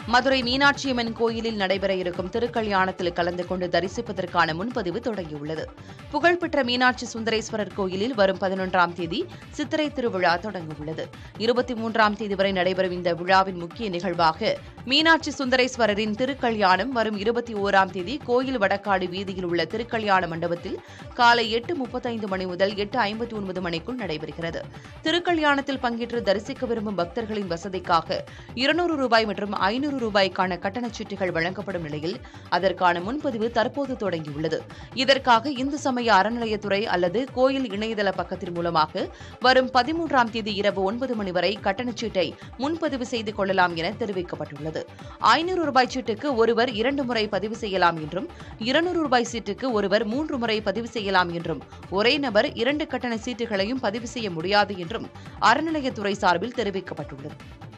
மதுரை மீனாட்சியம்மன் கோயிலில் நடைபெற இருக்கும் திருக்கல்யாணத்தில் கலந்து கொண்டு தரிசிப்பதற்கான முன்பதிவு தொடங்கியுள்ளது புகழ்பெற்ற மீனாட்சி சுந்தரேஸ்வரர் கோயிலில் வரும் பதினொன்றாம் தேதி சித்திரை திருவிழா தொடங்கவுள்ளது இருபத்தி மூன்றாம் தேதி வரை நடைபெறும் இந்த விழாவின் முக்கிய நிகழ்வாக மீனாட்சி சுந்தரேஸ்வரரின் திருக்கல்யாணம் வரும் இருபத்தி ஓராம் தேதி கோயில் வடக்காடு வீதியில் உள்ள திருக்கல்யாண மண்டபத்தில் காலை எட்டு முப்பத்தைந்து மணி முதல் எட்டு ஐம்பத்தி ஒன்பது மணிக்குள் நடைபெறுகிறது திருக்கல்யாணத்தில் பங்கேற்று தரிசிக்க விரும்பும் பக்தர்களின் வசதிக்காக இருநூறு ரூபாய் மற்றும் ஐநூறு ரூபாய்க்கான கட்டணச் சீட்டுகள் வழங்கப்படும் நிலையில் அதற்கான முன்பதிவு தற்போது தொடங்கியுள்ளது இதற்காக இந்து சமய அறநிலையத்துறை அல்லது கோயில் இணையதள பக்கத்தின் மூலமாக வரும் பதிமூன்றாம் தேதி இரவு ஒன்பது மணி வரை கட்டணச் சீட்டை முன்பதிவு செய்து கொள்ளலாம் என தெரிவிக்கப்பட்டுள்ளது ஐநூறு ரூபாய் சீட்டுக்கு ஒருவர் இரண்டு முறை பதிவு செய்யலாம் என்றும் இருநூறு ரூபாய் சீட்டுக்கு ஒருவர் மூன்று முறை பதிவு செய்யலாம் என்றும் ஒரே நபர் இரண்டு கட்டண சீட்டுகளையும் பதிவு செய்ய முடியாது என்றும் அறநிலையத்துறை சார்பில் தெரிவிக்கப்பட்டுள்ளது